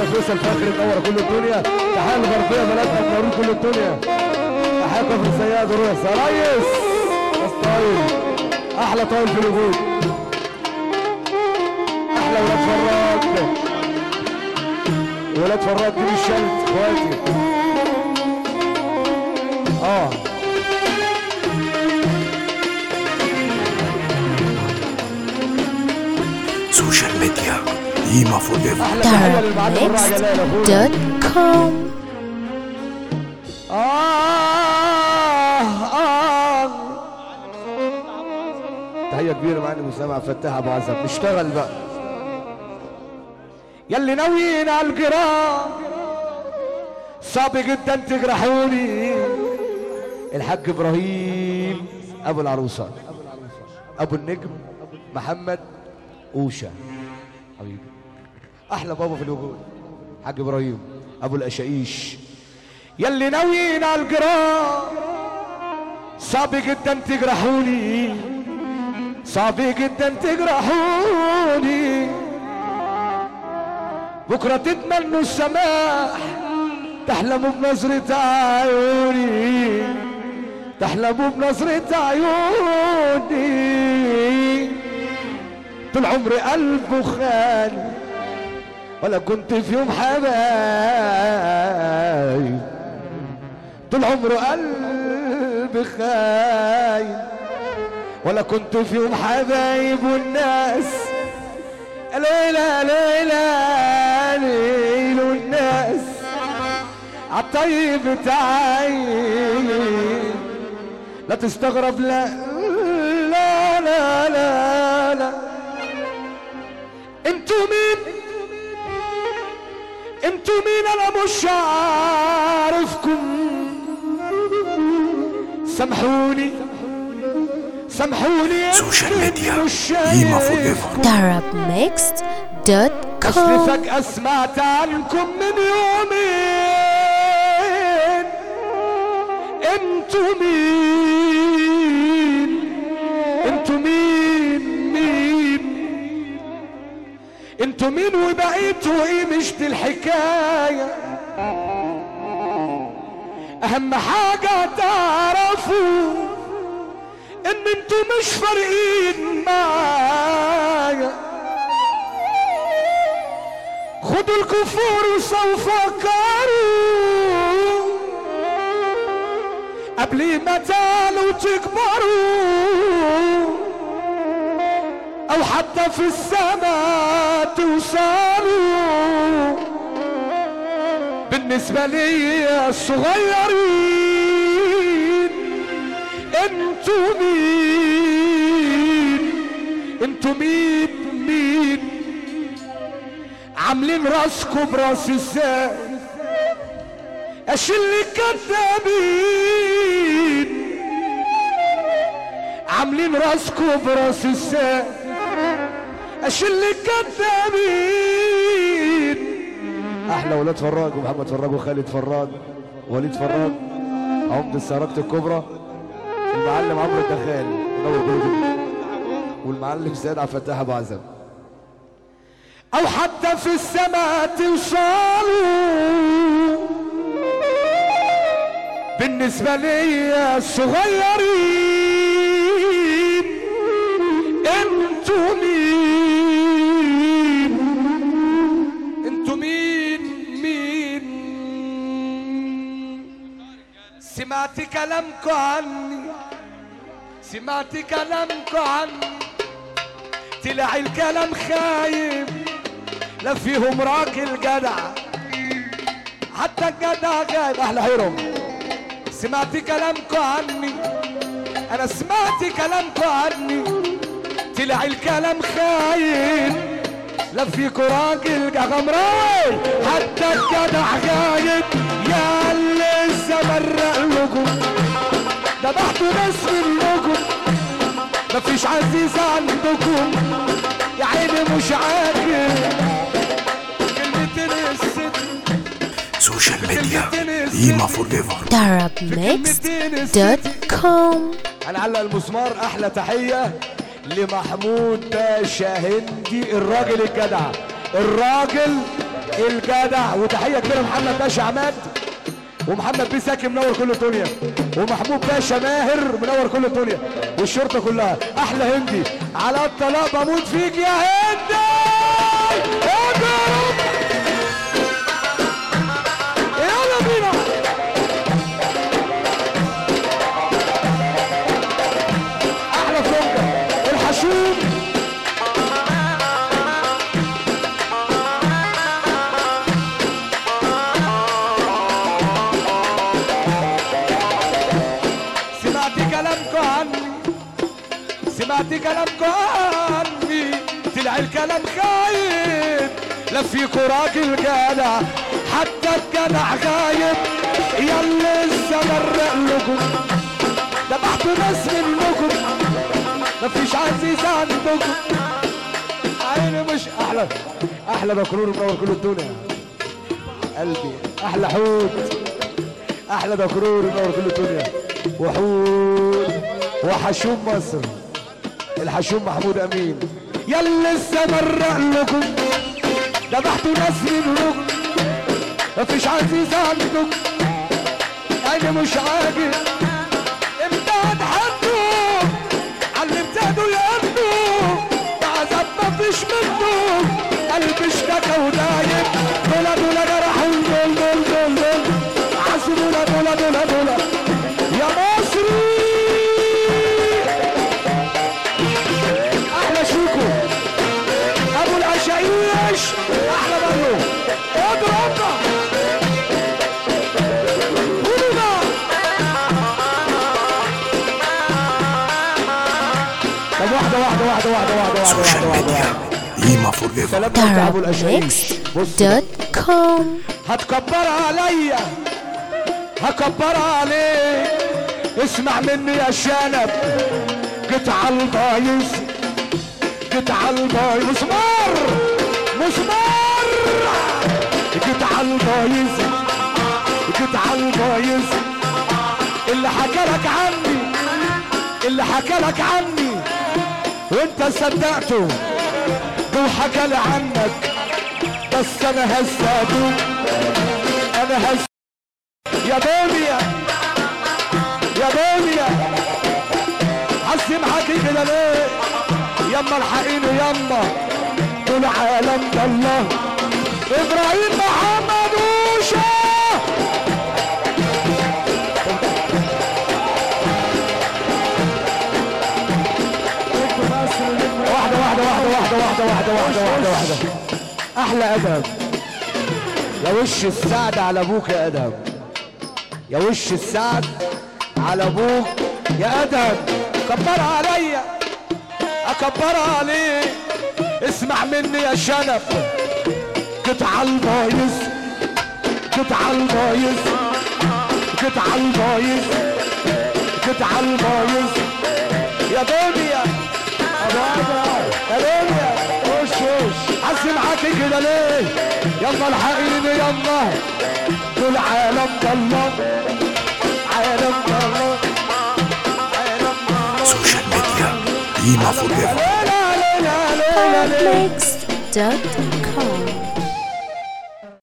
احلى فيصل فاخر منور كل الدنيا تحيه الغربيه بلدنا منورين كل الدنيا تحيه كفر السياد روح يا ريس بس طيب احلى طيب في الوجود احلى ولاد فراج ولاد فراج دي مش شلت اخواتي اه سوشيال ميديا ديما فور ايفر احلى تحيه للمعلم الراعي جلال اخويا darabmixed.com آه آه تحية كبيرة معلم مسامع فتاح أبو عزب نشتغل بقى يلي ناويين على الجراح صعب جدا تجرحوني الحاج إبراهيم أبو العروسة أبو النجم محمد أوشا حبيبي أحلى بابا في الوجود حاج إبراهيم أبو الأشايش يلي ناويين على الجراح صعب جدا تجرحوني صعب جدا تجرحوني بكرة تتمنوا السماح تحلموا بنظرة عيوني تحلموا بنظرة عيوني طول عمري قلبه خالي ولا كنت في يوم حبايب طول عمره قلب خاين ولا كنت في يوم حبايب والناس ليلى ليلى ليل والناس عالطيب تعاين لا تستغرب لا لا لا لا, لا. انتوا مين انتوا مين انا مش عارفكم سامحوني سامحوني سوشيال يمكن ميديا مش ديما فور شايفكم. ايفر darabmixed.com اصل فجأة سمعت عنكم من يومين انتوا مين انتوا مين مين انتوا مين وبقيتوا ايه مش دي الحكاية اهم حاجة تعرفوا ان انتوا مش فارقين معايا خدوا الكفور وسوف فكروا قبل ما تعلوا تكبروا او حتى في السماء توصلوا بالنسبة لي الصغيرين انتوا مين انتوا مين مين عاملين راسكم براس ازاي اشيل كدابين عاملين راسكم براس ازاي اشيل كدابين احلى ولاد فراج ومحمد فراج وخالد فراج وليد فراج عمدة السراقة الكبرى المعلم عمرو الدخال منور جوده والمعلم سيد عبد الفتاح ابو عزم او حتى في السماء توصلوا بالنسبة لي الصغيرين انتوا مين انتوا مين مين سمعت كلامكم عني سمعت كلامكم عني طلع الكلام خايب لا فيهم راجل جدع حتى الجدع غايب احلى هيرم سمعت كلامكم عني انا سمعت كلامكم عني طلع الكلام خايب لا فيكوا راجل غمراوي حتى الجدع غايب يا اللي الزمرق لكم ذبحتوا ناس منكم مفيش عزيز عندكم يا عيني مش عاجب كلمتين الست سوشيال ميديا ديما فور ايفر darabmixed.com هنعلق المسمار احلى تحيه لمحمود باشا هندي الراجل الجدع الراجل الجدع وتحيه كبيره محمد باشا عماد ومحمد بيه ساكن منور كل الدنيا ومحمود باشا ماهر منور كل الدنيا والشرطه كلها احلى هندي على الطلاق بموت فيك يا هندي اضرب يلا بينا احلى فلوكه الحشوم سمعت كلامكم عني سمعت كلامكم عني طلع الكلام خايب لا فيكوا راجل جدع حتى الجدع غايب يلا لسه برق لكم ذبحتوا ناس منكم مفيش عزيز عندكم عيني مش احلى احلى بكرور منور كل الدنيا قلبي احلى حوت احلى بكرور منور كل الدنيا وحود وحشوم مصر الحشوم محمود امين يلا لسه برق لكم ذبحتوا ناس منكم مفيش عزيز عندكم انا مش عاجب امتى هتحدوا على ابتدوا يقدوا عذاب مفيش منه قلبي اشتكى ودايب دول دول جرحوا دول دول دول دول عزوا دول دول دول دول يا مصري احلى شيكو ابو العشايش احلى منه اضربنا قولوا بقى طب واحدة واحدة واحدة واحدة واحدة واحدة سوشيال واحدة واحدة ميديا ليما فور ايفر سلام بتاع ابو العشايش بص بقى. Arabmix.com هتكبر عليا هكبر عليك اسمع مني يا شنب جيت على البايظ جيت على البايظ مسمار مسمار جيت على البايظ جيت على البايظ اللي حكى لك عني اللي حكى لك عني وانت صدقته ده حكى لي عنك بس انا هزاته انا هز يا دنيا يا دنيا عزي معاكي كده ليه يما الحقيني يما دول عالم الله ابراهيم محمد وشا واحدة واحدة واحدة واحدة واحدة واحدة واحدة واحدة واحدة أحلى أدب يا وش السعد على أبوك يا أدب يا وش السعد على أبوك يا أدب كبر عليا أكبر عليك اسمع مني يا شنب قطع البايظ قطع البايظ قطع البايظ قطع البايظ يا دنيا يا دنيا وش وش عزي معاكي كده ليه يلا الحقيني يلا دول عالم الله عالم الله عالم الله سوشيال ميديا ليما فور ايفر لا لا لا لا لا لا Arabmix.com